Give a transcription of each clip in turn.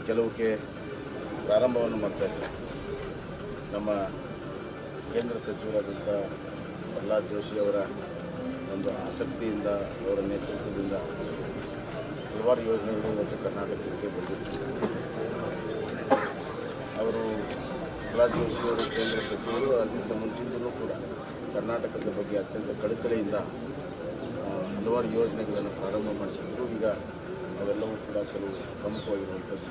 ಕೆಲವಕ್ಕೆ ಪ್ರಾರಂಭವನ್ನು ಮಾಡ್ತಾ ಇದ್ದಾರೆ ನಮ್ಮ ಕೇಂದ್ರ ಸಚಿವರಾದಂಥ ಪ್ರಹ್ಲಾದ್ ಜೋಶಿ ಅವರ ಒಂದು ಆಸಕ್ತಿಯಿಂದ ಅವರ ನೇತೃತ್ವದಿಂದ ಹಲವಾರು ಯೋಜನೆಗಳು ಇವತ್ತು ಕರ್ನಾಟಕಕ್ಕೆ ಬಂದಿವೆ ಅವರು ಪ್ರಹ್ಲಾದ್ ಜೋಶಿ ಅವರು ಕೇಂದ್ರ ಸಚಿವರು ಅದಕ್ಕಿಂತ ಮುಂಚಿಂದಲೂ ಕೂಡ ಕರ್ನಾಟಕದ ಬಗ್ಗೆ ಅತ್ಯಂತ ಕಳಕಳಿಯಿಂದ ಆ, ಹಲವಾರು ಯೋಜನೆಗಳನ್ನು ಪ್ರಾರಂಭ ಮಾಡಿಸಿದ್ರು ಈಗ ಅವೆಲ್ಲವೂ ಕೂಡ ಕೆಲವು ಪ್ರಮುಖವಾಗಿರುವಂಥದ್ದು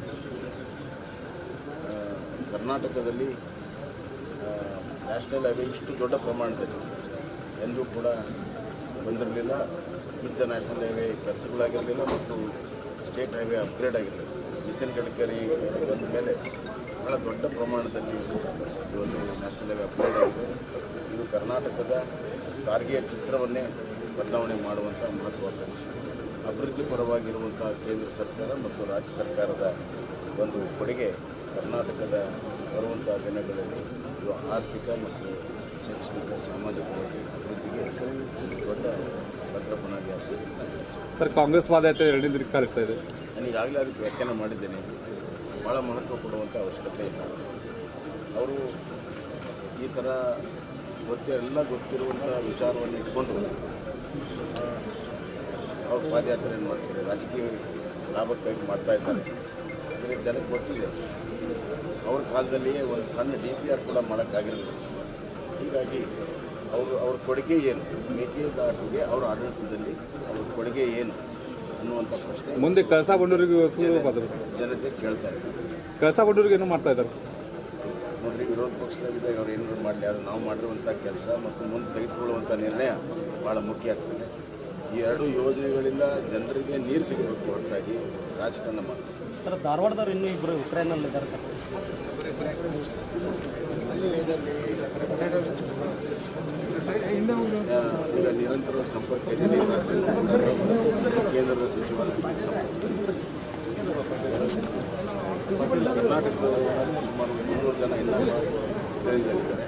ಆ, ಕರ್ನಾಟಕದಲ್ಲಿ ನ್ಯಾಷನಲ್ ಹೈವೇ ಇಷ್ಟು ದೊಡ್ಡ ಪ್ರಮಾಣದಲ್ಲಿ ಎಂದೂ ಕೂಡ ಬಂದಿರಲಿಲ್ಲ ಇದ್ದ ನ್ಯಾಷನಲ್ ಹೈವೇ ಕೆಲಸಗಳಾಗಿರಲಿಲ್ಲ ಮತ್ತು ಸ್ಟೇಟ್ ಹೈವೇ ಅಪ್ಗ್ರೇಡ್ ಆಗಿರಲಿಲ್ಲ ನಿತಿನ್ ಗಡ್ಕರಿ ಬಂದ ಮೇಲೆ ಬಹಳ ದೊಡ್ಡ ಪ್ರಮಾಣದಲ್ಲಿ ಈ ಒಂದು ನ್ಯಾಷನಲ್ ಹೈವೇ ಅಪ್ಗ್ರೇಡ್ ಆಗಿದೆ ಇದು ಕರ್ನಾಟಕದ ಸಾರಿಗೆಯ ಚಿತ್ರವನ್ನೇ ಬದಲಾವಣೆ ಮಾಡುವಂಥ ಮಹತ್ವಾಕಾಂಕ್ಷೆ ಅಭಿವೃದ್ಧಿ ಪರವಾಗಿರುವಂಥ ಕೇಂದ್ರ ಸರ್ಕಾರ ಮತ್ತು ರಾಜ್ಯ ಸರ್ಕಾರದ ಒಂದು ಕೊಡುಗೆ ಕರ್ನಾಟಕದ ಬರುವಂಥ ದಿನಗಳಲ್ಲಿ ಇದು ಆರ್ಥಿಕ ಮತ್ತು ಶೈಕ್ಷಣಿಕ ಸಾಮಾಜಿಕವಾಗಿ ಅಭಿವೃದ್ಧಿಗೆ ಒಂದು ದೊಡ್ಡ ಭದ್ರ ಬುನಾದಿ ಆಗ್ತದೆ ಸರ್ ಕಾಂಗ್ರೆಸ್ ವಾದ ಆಯ್ತು ಎರಡನೇ ದಿನಕ್ಕೆ ಕಾಲಿಸ್ತಾ ಇದೆ ನಾನು ಈಗಾಗಲೇ ಅದಕ್ಕೆ ವ್ಯಾಖ್ಯಾನ ಮಾಡಿದ್ದೇನೆ ಭಾಳ ಮಹತ್ವ ಕೊಡುವಂಥ ಅವಶ್ಯಕತೆ ಇಲ್ಲ ಅವರು ಈ ಥರ ಗೊತ್ತೇ ಎಲ್ಲ ಗೊತ್ತಿರುವಂಥ ವಿಚಾರವನ್ನು ಇಟ್ಕೊಂಡು ಆ, ಅವ್ರು ಪಾದಯಾತ್ರೆಯನ್ನು ಮಾಡ್ತಾರೆ ರಾಜಕೀಯ ಲಾಭಕ್ಕಾಗಿ ಮಾಡ್ತಾ ಇದ್ದಾರೆ ಆದರೆ ಜನಕ್ಕೆ ಗೊತ್ತಿದೆ ಅವ್ರ ಕಾಲದಲ್ಲಿಯೇ ಒಂದು ಸಣ್ಣ ಡಿ ಪಿ ಆರ್ ಕೂಡ ಮಾಡೋಕ್ಕಾಗಿರಲಿಲ್ಲ ಹೀಗಾಗಿ ಅವರು ಅವ್ರ ಕೊಡುಗೆ ಏನು ಮೇಕೆದಾಟಿಗೆ ಅವರ ಆಡಳಿತದಲ್ಲಿ ಅವ್ರ ಕೊಡುಗೆ ಏನು ಅನ್ನುವಂಥ ಪ್ರಶ್ನೆ ಮುಂದೆ ಕಳಸಾ ಬಂಡೂರಿಗೆ ಬಂದರು ಜನತೆ ಕೇಳ್ತಾ ಇದ್ದಾರೆ ಕಳಸಾ ಬಂಡೂರಿಗೆ ಏನೋ ಮಾಡ್ತಾ ಇದ್ದಾರೆ ನೋಡ್ರಿ ವಿರೋಧ ಪಕ್ಷದಾಗಿದ್ದಾಗ ಅವ್ರು ಏನಾದ್ರು ಮಾಡಲಿ ಅದು ನಾವು ಮಾಡಿರುವಂಥ ಕೆಲಸ ಮತ್ತು ಮುಂದೆ ತೆಗೆದುಕೊಳ್ಳುವಂಥ ನಿರ್ಣಯ ಭಾಳ ಮುಖ್ಯ ಆಗ್ತದೆ ಈ ಎರಡು ಯೋಜನೆಗಳಿಂದ ಜನರಿಗೆ ನೀರು ಸಿಗಬೇಕು ಹೊರತಾಗಿ ರಾಜಕಾರಣ ಮಾಡಬೇಕು ಸರ್ ಧಾರವಾಡದವ್ರು ಇನ್ನೂ ಇಬ್ಬರು ಉಕ್ರೇನಲ್ಲಿ ಇದ್ದಾರೆ ಸರ್ ಆ, ಈಗ ನಿರಂತರ ಸಂಪರ್ಕ ಇದೆ ಕೇಂದ್ರದ ಸಚಿವರ ಸಂಪರ್ಕ ಕರ್ನಾಟಕದ ಸುಮಾರು ಮುನ್ನೂರು ಜನ ಇಲ್ಲ ಇದರಿಂದ ಇದ್ದಾರೆ